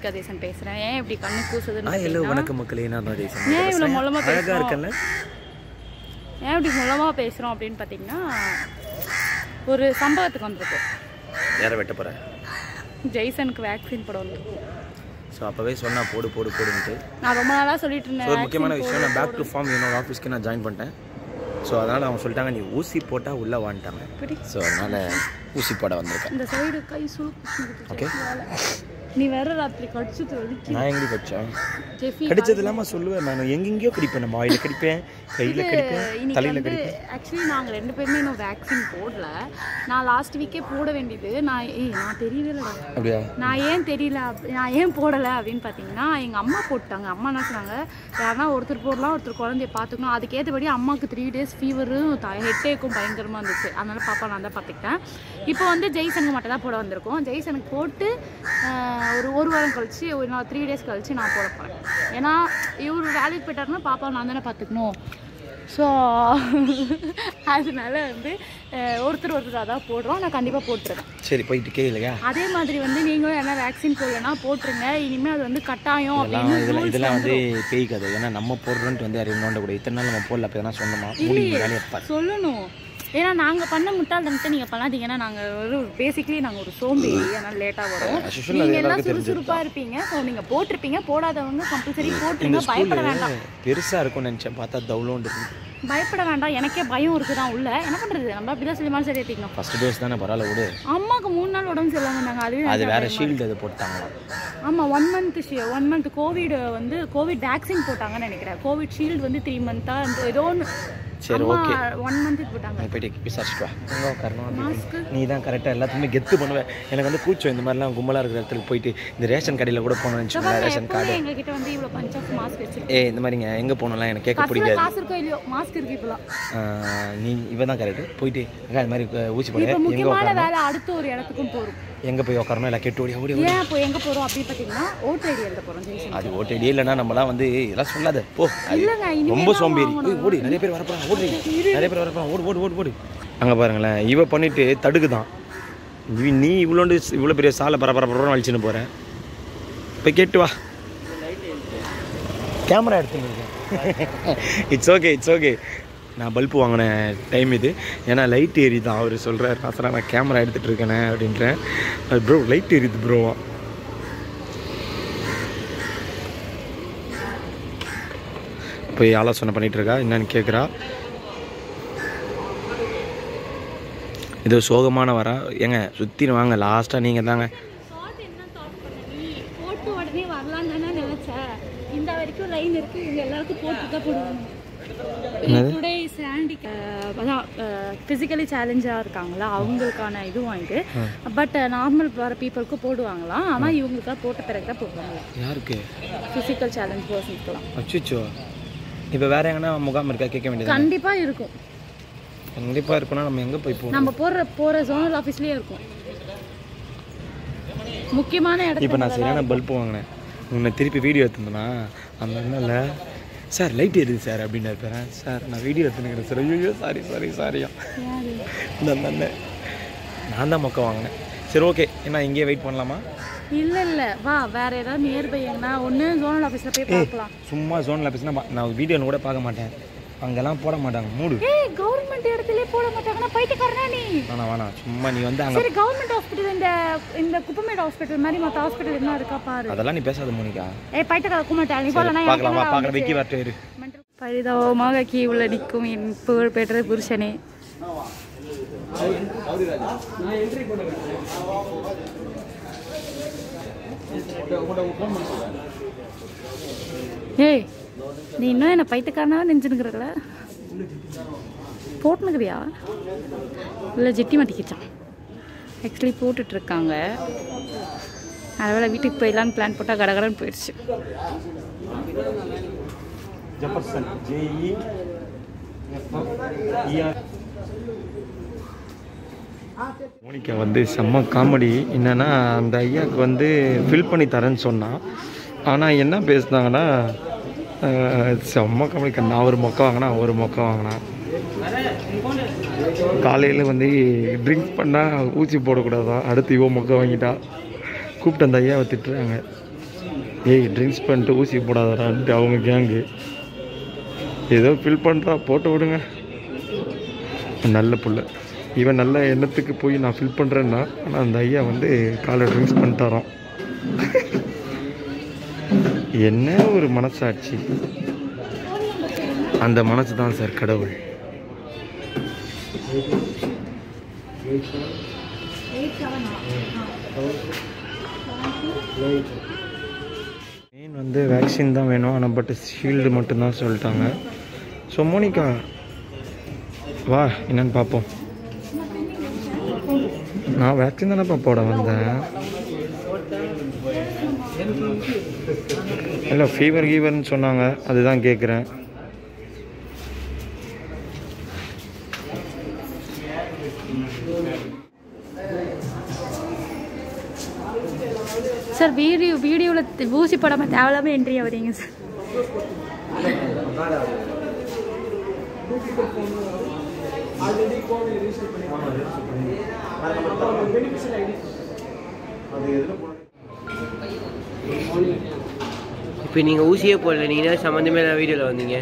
தேசன் பேசுகிறேன் ஏன் இப்படி கண்ணு கூசுதுன்னு ஹாய் ஹலோ பார்த்தீங்கன்னா, வணக்கம் மக்களே நான் தான் தேசம் ஏன் இவ்வளோ மொல்லமாக அழகா பேசுகிறோம் இருக்கேன்ல ஏன் இப்படி மூலமாக பேசுகிறோம் அப்படின்னு பார்த்தீங்கன்னா ஒரு சம்பவத்துக்கு வந்திருக்கோம் யாரை வெட்ட போகிறேன் ஜெய்சனுக்கு வேக்சின் போட வந்திருக்கோம் ஸோ அப்போவே சொன்னா போடு போடு போடுன்ட்டு நான் ரொம்ப நாளாக சொல்லிட்டு ஸோ இருந்தேன் ஒரு முக்கியமான vaccine விஷயம் நான் போடு, பேக் டு ஃபார்ம் என்னோட ஆஃபீஸ்க்கு நான் ஜாயின் பண்ணிட்டேன் ஸோ அதனால் அவங்க சொல்லிட்டாங்க நீ ஊசி போட்டால் உள்ளே வான்ட்டாங்க போடு. ஸோ அதனால் ஊசி போட வந்திருக்கேன் இந்த சைடு கை சுழுக்கு Okay. நீ வேற ராத்திரி கடிச்சு வலிக்கு நான் எங்கே கடிச்சேன் ஜெஃபி கடிச்சது இல்லாமல் சொல்லுவேன் நான் எங்கெங்கேயோ கடிப்பேன் நம்ம வாயில் கடிப்பேன் கையில் கடிப்பேன் இன்னைக்கு தலையில் வந்து கடிப்பேன் ஆக்சுவலி நாங்கள் ரெண்டு பேருமே இன்னும் வேக்சின் போடல நான் லாஸ்ட் வீக்கே போட வேண்டியது நான் ஏய் நான் தெரியவே இல்லைடா அப்படியா நான் ஏன் தெரியல அப்ப- நான் ஏன் போடலை அப்படின்னு பார்த்தீங்கன்னா எங்கள் அம்மா போட்டாங்க அம்மா என்ன சொன்னாங்க யாருன்னா ஒருத்தர் போடலாம் ஒருத்தர் குழந்தைய பார்த்துக்கணும் அதுக்கேற்றபடி அம்மாவுக்கு த்ரீ டேஸ் ஃபீவரும் ஹெட்டேக்கும் பயங்கரமாக இருந்துச்சு அதனால பாப்பா நான் தான் பார்த்துக்கிட்டேன் இப்போ வந்து ஜெய்சனுக்கு மட்டும் தான் போட வந்திருக்கோம் ஜெய்சனுக்கு போட்டு ஆஹ், ஒரு ஒரு வாரம் கழிச்சு ஒரு நான் த்ரீ டேஸ் கழிச்சு நான் போட போகிறேன் ஏன்னா இவர் வேலைக்கு போயிட்டாருன்னா பாப்பா நான் தானே பார்த்துக்கணும் ஸோ அதனால வந்து அஹ், ஒருத்தர் ஒருத்தர் தான் போடுறோம் நான் கண்டிப்பாக போட்டுருவேன் சரி போயிட்டு கேளுங்க அதே மாதிரி வந்து நீங்களும் என்ன வேக்சின் போடலன்னா போட்டுருங்க இனிமேல் அது வந்து கட்டாயம் இதெல்லாம் அப்படின்னு இதெல்லாம் rules இதெல்லாம் வந்து வந்துரும். பேய் கதை ஏன்னா நம்ம போடுறோன்ட்டு வந்து யாரும் நோண்ட கூட இத்தனை நாள் நம்ம போடல அப்போ எதனா சொன்னோமா முடிஞ்ச வேலையை பாரு சொல்லணும் ஏன்னா நாங்கள் பண்ண முட்டாள்தனத்தை நீங்கள் பண்ணாதீங்க ஏன்னா நாங்கள் ஒரு பேசிக்லி நாங்கள் ஒரு சோம்பேறி அதனால லேட்டாக வரும் As usual, அது நீங்கள் எல்லாம் எல்லாருக்கும் சுறுசுறுப்பாக இருப்பீங்க ஸோ நீங்கள் போட்டிருப்பீங்க போடாதவங்க கம்பல்சரி இந்த போட்டுருங்க பயப்பட வேண்டாம் ஸ்கூலு பெருசாக இருக்கும்னு நினச்சேன் பார்த்தா தவுளோண்டு இருக்கு பயப்பட வேண்டாம் எனக்கே பயம் இருக்குதான் உள்ள என்ன பண்ணுறது நம்ம அப்படிதான் சொல்லி மாதிரி சரி ஏற்றிக்கணும் ஃபர்ஸ்ட் டோஸ் தானே பரவாயில்ல விடு அம்மாவுக்கு மூணு நாள் உடம்பு சரியில்லாம இருந்தாங்க அதுவே அது வேற ஷீல்டு அது போட்டாங்களாம் ஆமாம் one month one month Covid வந்து கோவிட் வேக்சின் போட்டாங்கன்னு நினைக்கிறேன் கோவிட் ஷீல்டு வந்து த்ரீ மந்த்தாக ஏதோ ஒன்று சரி அம்மா ஓகே ஒன் மந்த்துக்கு போட்டாங்க நீ போயிட்டு விசாரிச்சுட்டு வா எங்கே உட்காரணும் மாஸ்க்கு நீ தான் கரெக்டாக எல்லாத்துக்குமே கெத்து பண்ணுவேன் எனக்கு வந்து கூச்சம் இந்த மாதிரிலாம் கும்பலாக இருக்கிற இடத்துக்கு போயிட்டு இந்த ரேஷன் கடையில் கூட போகணும்னு வச்சுக்கோங்களேன் ரேஷன் கார்டு எப்பவுமே எங்ககிட்ட வந்து இவ்வளோ பஞ்ச் ஆஃப் மாஸ்க் வச்சிருக்கோம் ஏ இந்த மாதிரிங்க எங்கே போகணும்லாம் எனக்கு கேட்க காசுல பிடிக்காது காசு இருக்கோ இல்லையோ மாஸ்க் இருக்கு இப்போலாம் ஆஹ், நீ இவன் தான் கரெக்டு போயிட்டு அக்கா இந்த மாதிரி அஹ், ஊசி போட இப்போ எங்கே முக்கியமான உட்காரணும் வேலை அடுத்த ஒரு இடத்துக்கும் போகிறோம் எங்கே போய் உட்காரணும் இல்லை கெட்டு ஓடி ஓடி ஓடி. ஏன் இப்போ எங்கே போகிறோம் அப்படின்னு பார்த்தீங்கன்னா ஓட்டு ஐடி எழுத போகிறோம் ஜெய்சன் அது ஓட்டடியே இல்லைன்னா நம்மலாம் வந்து இதெல்லாம் சொல்லாத போ அது இல்லைங்க இனிமேல் ரொம்ப தான் சோம்பேறி வாங்கணும். ஓய், ஓடி நிறைய பேர் வரப்போறாங்க ஓடி நிறைய பேர் வரப்போறாங்க ஓடு ஓடு ஓடு ஓடு அங்கே பாருங்களேன் இவ பண்ணிட்டு தடுக்குதான் இவ நீ இவ்வளோண்டு இவ்வளோ பெரிய சாலை பரபரப்புறம் வலிச்சுன்னு போகிறேன் போய் கேட்டு வா கேமரா எடுத்துன்னு இட்ஸ் ஓகே இட்ஸ் ஓகே நான் பல்பு வாங்கின டைம் இது ஏன்னா லைட் எரியுதான் அவர் சொல்கிறார் நான் நான் கேமரா எடுத்துகிட்டு இருக்கேனே அப்படின்றேன் ப்ரோ லைட் எரியுது ப்ரோவா போய் ஆலோசனை பண்ணிட்டு இருக்கா என்னன்னு கேட்குறா இது சோகமான வரா ஏங்க சுற்றி வாங்க லாஸ்ட்டாக நீங்கள் தாங்க ஷார்ட் என்ன தாட் பண்ண நீ போட்டு உடனே வரலான்னு தானே நினைச்சேன் இந்த வரைக்கும் லைன் இருக்கு இவங்க எல்லாருக்கும் போட்டு தான் போடுவாங்க டுடே சாண்டி அதான் ஃபிசிக்கலி சேலஞ்சாக இருக்காங்களா அவங்களுக்கான இதுவும் இது பட் நார்மல் வர பீப்புளுக்கு போடுவாங்களாம் ஆனால் இவங்களுக்குலாம் போட்ட பிறகு தான் போடுவாங்க யாருக்கு ஃபிசிக்கல் சேலஞ்ச் பர்சன்ஸ்க்குலாம் அச்சுச்சோ இப்போ வேற எங்கன்னா முகாம் இருக்கா கேட்க வேண்டியது கண்டிப்பாக இருக்கும் கண்டிப்பாக இருக்குன்னா நம்ம எங்கே போய் போகணும் நம்ம போகிற போகிற ஜோனல் ஆஃபீஸ்லேயே இருக்கும் முக்கியமான இப்போ இடத்துல நான் சரியான பல்ப் வாங்கினேன் உன்னை திருப்பி வீடியோ எடுத்துருந்தேனா அந்த அண்ணன்ல சார் லைட் எரியுது சார் அப்படின்னு இருப்பேன் சார் நான் வீடியோ எடுத்துனுக்கிறேன் சார் ஐயோ சாரி சாரி சாரியா யாரு? இந்த அந்த அண்ணன் நான் தான் மொக்க வாங்கினேன் சரி ஓகே என்ன இங்கேயே வெயிட் பண்ணலாமா இல்ல இல்ல வா வேற ஏதாவது நியர்பை எங்கன்னா ஒன்று ஜோனல் ஆஃபீஸில் போய் பார்க்கலாம் சும்மா ஜோனில் பேசினா நான் வீடியோன்னு கூட பார்க்க மாட்டேன் அங்கெல்லாம் போட மாட்டாங்க மூடு ஏய் கவர்மெண்ட் இடத்துலயே போட மாட்டாங்கன்னா பைத்தியக்காரனா நீ வேணாம் வேணாம் சும்மா நீ வந்து அங்கே சரி கவர்மெண்ட் ஹாஸ்பிட்டல் இந்த இந்த குப்பமேடு ஹாஸ்பிட்டல் மாதிரி மற்ற ஹாஸ்பிட்டல் என்ன இருக்கா பாரு அதெல்லாம் நீ பேசாத மோனிகா ஏய் பைத்தியக்கார குமாட்டா நீ போலனா பார்க்கலாம் வா பார்க்கலாம் விக்கி வரட்டு இரு பரிதாபமாக கீழே நிற்கும் என் புகழ் பெற்ற புருஷனே ஏய் நீ இன்னும் என்ன பைத்தியக்காரனாக நெஞ்சுனுக்குறல போட்டுனுக்குறியா இல்லை ஜெட்டி மாட்டிக்கிச்சான் ஆக்சுவலி போட்டுட்ருக்காங்க அதனால் வீட்டுக்கு போயிடலான்னு பிளான் போட்டால் கடகடன்னு போயிடுச்சு ஜெஃபர்சன் ஜேஇ மோனிகா வந்து செம்ம காமெடி என்னன்னா அந்த ஐயாவுக்கு வந்து ஃபில் பண்ணி தரேன்னு சொன்னான் ஆனால் என்ன பேசுனாங்கன்னா அஹ், செம்ம காமெடி நான் ஒரு மொக்க வாங்கினா ஒரு மொக்க வாங்கினான் காலையில் வந்து ட்ரிங்க்ஸ் பண்ணால் ஊசி போடக்கூடாதான் அடுத்து இவன் மொக்க வாங்கிட்டா கூப்பிட்டு அந்த ஐயாவை திட்டுறாங்க ஏய் ட்ரிங்க்ஸ் பண்ணிட்டு ஊசி போடாதடான்ட்டு அவங்க கேங்கு ஏதோ ஃபில் பண்ணுறா போட்டு விடுங்க நல்ல புள்ள இவன் நல்ல எண்ணத்துக்கு போய் நான் ஃபில் பண்ணுறேன்னா ஆனால் அந்த ஐயா வந்து காலை ட்ரிங்க்ஸ் பண்ணிட்டாராம் என்ன ஒரு மனசாட்சி அந்த மனசு தான் சார் கடவுள் மெயின் வந்து வேக்சின் தான் வேணும் ஆனால் பட் ஷீல்டு மட்டும்தான் சொல்லிட்டாங்க ஸோ மோனிகா வா என்னன்னு பார்ப்போம் நான் வேக்சின் தானேப்பா போட வந்தேன் இல்லை ஃபீவர் கீவர்னு சொன்னாங்க அதுதான் கேட்குறேன் சார் வீடியோ வீடியோவில் ஊசி போடாமல் தேவையில்லாமல் என்ட்ரி ஆகுறீங்க சார் இப்போ நீங்கள் ஊசியே போடல நீங்கள் தான் சம்மந்தமே இல்லாத வீடியோவில் வந்தீங்க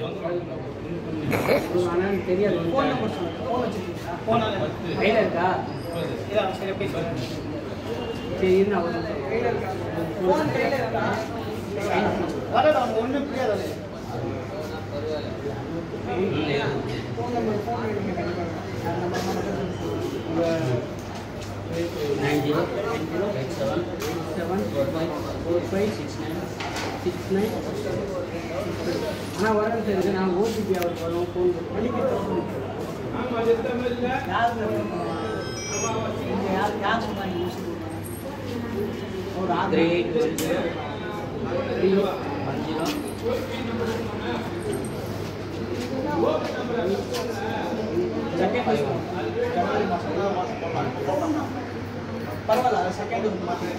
ஆனால் வரேன் சார் இது நான் ஓடிபி அவர் வரும் ஃபோன் பண்ணி ஒரு ஆதரவு பரவாயில்ல செகண்ட் மாற்றி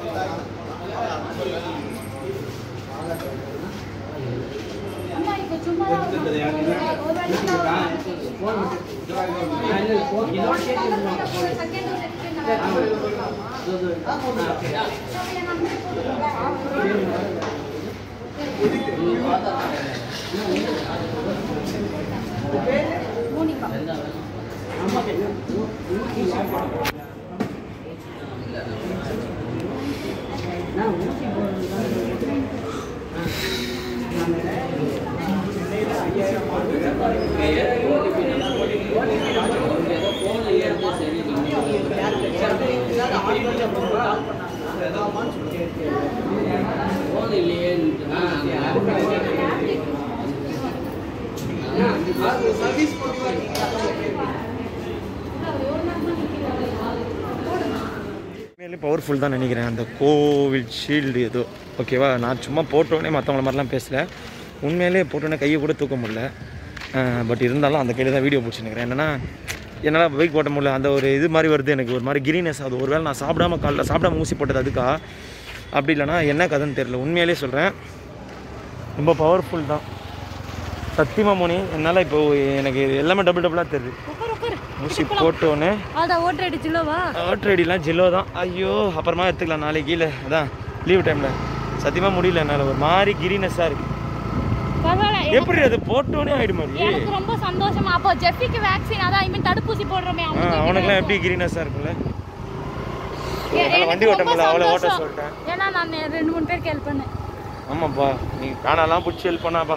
உண்மையிலே பவர்ஃபுல் தான் நினைக்கிறேன் அந்த கோவில் ஷீல்டு ஏதோ ஓகேவா நான் சும்மா போட்டோடனே மற்றவங்கள மாதிரிலாம் பேசல உண்மையிலே போட்டோன்னே கையை கூட தூக்க முடியல பட் இருந்தாலும் அந்த கையில் தான் வீடியோ பிடிச்சிருக்கிறேன் என்னன்னா என்னால் பைக் ஓட்ட முடியல அந்த ஒரு இது மாதிரி வருது எனக்கு ஒரு மாதிரி கிரீனஸ் ஆகுது ஒருவேளை நான் சாப்பிடாம காலைல சாப்பிடாம ஊசி போட்டது அதுக்கா அப்படி இல்லைன்னா என்ன கதைன்னு தெரியல உண்மையிலே சொல்கிறேன் ரொம்ப பவர்ஃபுல் தான் சத்தியமா மோனி என்னால் இப்போ எனக்கு எல்லாமே டபுள் டபுளாக தெரியுது உட்கார் உட்கார் ஊசி போட்டோன்னே அதான் ஓட்டர் அடிச்சுலவா ஆட்ரு ஐடிலாம் ஜில்லோ தான் ஐயோ அப்புறமா எடுத்துக்கலாம் நாளைக்கு கீழே அதான் லீவ் டைமில் சத்தியமாக முடியல என்னால் ஒரு மாதிரி கிரீனஸாக இருக்கு பரவாயில்ல எப்படி அது போட்டோன்னே ஆயிடுமா எனக்கு ரொம்ப சந்தோஷமா அப்போ ஜெஃபிக்கு வேக்சின் அதான் ஐ மீன் தடுப்பூசி போடுறோமே ஆ அவனுக்கு அவனுக்குலாம் எப்படி கிரீனஸாக இருக்கும்ல எ- அதனால எனக்கு வண்டி ஓட்ட ரொம்ப முடியல அவ்வளோ ஓட்ட சந்தோஷம். சொல்லிட்டேன் ஏன்னா நான் ரெண்டு மூணு பேருக்கு ஹெல்ப் பண்ணேன் ஆமாப்பா நீ காணாலாம் பிடிச்சி ஹெல்ப் பண்ணாப்பா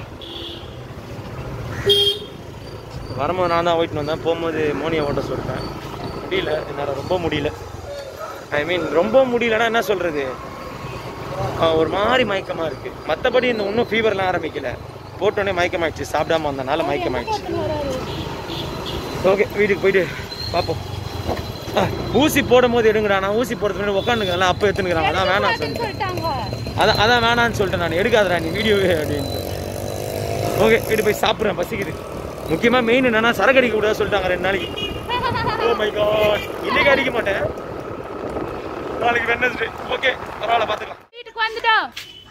வரும்போது நான் தான் ஓட்டின்னு வந்தேன் போகும்போது மோனியை ஓட்ட சொல்லிட்டேன் முடியல என்னால் ரொம்ப முடியல ஐ மீன் ரொம்ப முடியலன்னா என்ன சொல்கிறது ஒரு மாதிரி மயக்கமாக இருக்குது மற்றபடி இந்த இன்னும் ஃபீவர்லாம் ஆரம்பிக்கல போட்டோன்னே மயக்கமாயிடுச்சு சாப்பிடாம வந்தனால மயக்கமாயிடுச்சு ஓகே வீட்டுக்கு போயிட்டு பார்ப்போம் ஆ, ஊசி போடும் போது எடுங்கடா நான் ஊசி போடுறதுக்கு முன்னாடி உட்காந்துக்கிறேன் அப்போ எடுத்துனுக்குறாங்க அதான் வேணாம் சொன்னேன் சொல்லிட்டாங்க அதான் அதான் வேணான்னு சொல்லிட்டேன் நான் எடுக்காதடா நீ வீடியோவே அப்படின்ட்டு ஓகே வீட்டு போய் சாப்பிட்றேன் பசிக்குது முக்கியமாக மெயின் என்னன்னா சரக்கு அடிக்க கூடாது சொல்லிட்டாங்க ரெண்டு நாளைக்கு ஓ மை காட் இன்னைக்கு அடிக்க மாட்டேன் நாளைக்கு வெனஸ்டே ஓகே பரவாயில்ல பார்த்துக்கலாம் வீட்டுக்கு வந்துட்டோம்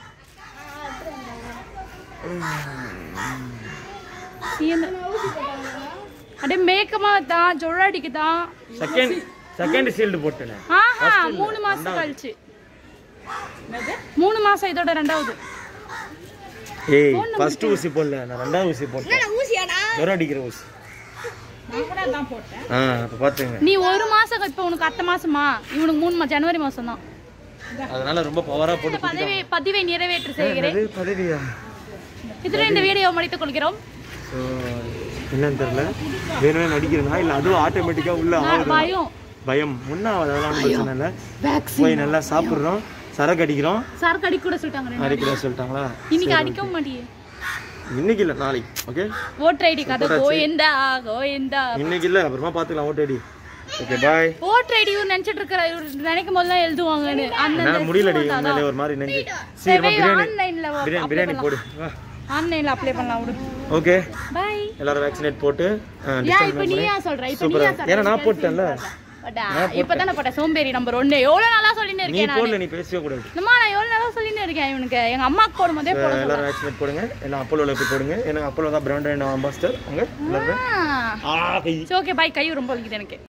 அப்படியே மேக்கமா தான் ஜொராடிக்கு தான் செகண்ட் செகண்ட் சீல்டு போட்டேன் ஆஹா மூணு மாசம் கழிச்சு மூணு மாசம் இதோட ரெண்டாவது ஏய் ஃபர்ஸ்ட் ஊசி போடல நான் ரெண்டாவது ஊசி போட்டேன் ஊசியாடா ஜுரம் அடிக்கிற ஊசி நான் கூட அதான் போட்டேன் ஆ அப்போ பார்த்துங்க நீ ஒரு மாசம் இப்ப உனக்கு அடுத்த மாசமா இவனுக்கு மூணு மா ஜனவரி மாசம் தான் அதனால ரொம்ப பவராக போட்டு பதவி பதிவை நிறைவேற்ற செய்கிறேன் அது பதவியா இதுல இந்த வீடியோ முடித்துக் கொள்கிறோம் ஸோ என்னன்னு தெரியல வேணுமே நடிக்கிறேனா இல்லை அதுவும் ஆட்டோமேட்டிக்காக உள்ள ஆகுது பயம் பயம் முன்ன அதெல்லாம் ஒண்ணும் பிரச்சனை இல்லை போய் நல்லா சாப்பிட்றோம் சரக்கு அடிக்கிறோம் சரக்கு அடிக்க கூட சொல்லிட்டாங்க ரெண்டு. அடிக்கிற சொல்லிட்டாங்களா இன்னைக்கு அடிக்கவும் மாட்டியே இன்னைக்கு இல்லை நாளைக்கு ஓகே ஓட்டர் ஐடி கதை கோயந்தா கோயந்தா இன்னைக்கு இல்லை அப்புறமா பார்த்துக்கலாம் ஓட்டடி ஓகே பாய் ஓட்டர் ஐடி நினைச்சிட்டு இருக்கிற இவரு நினைக்கும் போதெல்லாம் எழுதுவாங்கன்னு அந்த என்னால் முடியலடி உண்மையிலே ஒரு மாதிரி நெஞ்சு சீக்கிரமா பிரியாணி ஆன்லைன்ல பிரியாணி பிரியாணி போடு வா ஆன்லைன்ல அப்ளை பண்ணலாம் விடு ஓகே பை எல்லாரும் வேக்சினேட் போட்டு ஏன் இப்ப நீயா சொல்ற இப்ப சூப்பரா நீயா சொல்ற ஏன்னா நான் போட்டேன்ல இப்பதானே போட்ட சோம்பேறி நம்பர் ஒண்ணு எவ்வளவு நாளா சொல்லிட்டு நீ இருக்கேன் போடல நீ பேசவே கூடாது அம்மா நான் எவ்வளவு நாளா சொல்லிட்டு இருக்கேன் இவனுக்கு எங்க அம்மாக்கு போடும் போதே போட எல்லாரும் வேக்சினேட் போடுங்க எல்லாம் அப்போலோவில் போய் போடுங்க ஏன்னா அப்போலோ தான் பிராண்ட் அம்பாஸ்டர் அங்கே எல்லாருமே சொல்லுவேன் ஆ கை ஓகே பை கை ரொம்ப வலிக்குது எனக்கு